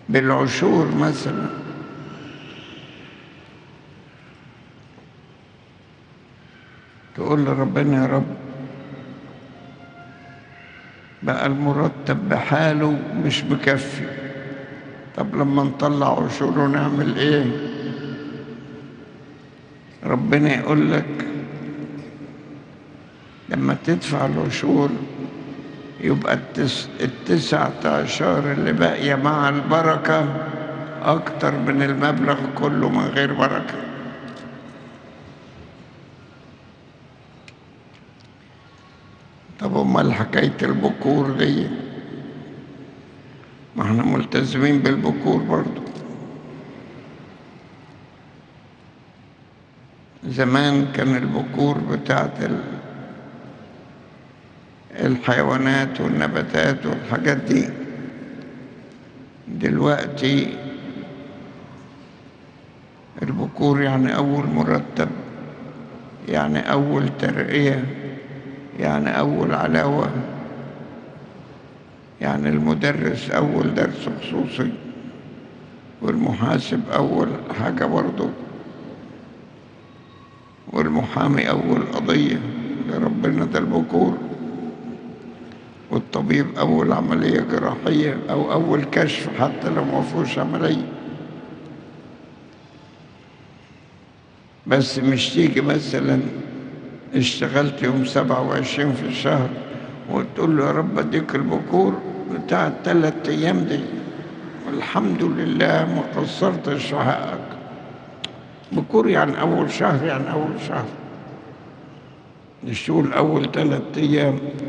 بالعشور مثلا تقول لربنا يا رب بقى المرتب بحاله مش مكفي طب لما نطلع عشور نعمل ايه ربنا يقول لك لما تدفع العشور يبقى التس... التسعة عشر اللي باقية مع البركة أكتر من المبلغ كله من غير بركة طب أمال حكاية البكور دي ما احنا ملتزمين بالبكور برضو زمان كان البكور بتاعت ال... الحيوانات والنباتات والحاجات دي دلوقتي البكور يعني أول مرتب يعني أول ترقية يعني أول علاوة يعني المدرس أول درس خصوصي والمحاسب أول حاجة برضه والمحامي أول قضية لربنا ده البكور والطبيب أول عملية جراحية أو أول كشف حتى لو ما فيهوش عملية بس مش تيجي مثلا اشتغلت يوم سبعة وعشرين في الشهر وتقول له يا رب اديك البكور بتاع الثلاث ايام دي والحمد لله ما قصرتش في حقك بكور يعني اول شهر يعني اول شهر مش تقول اول ثلاث ايام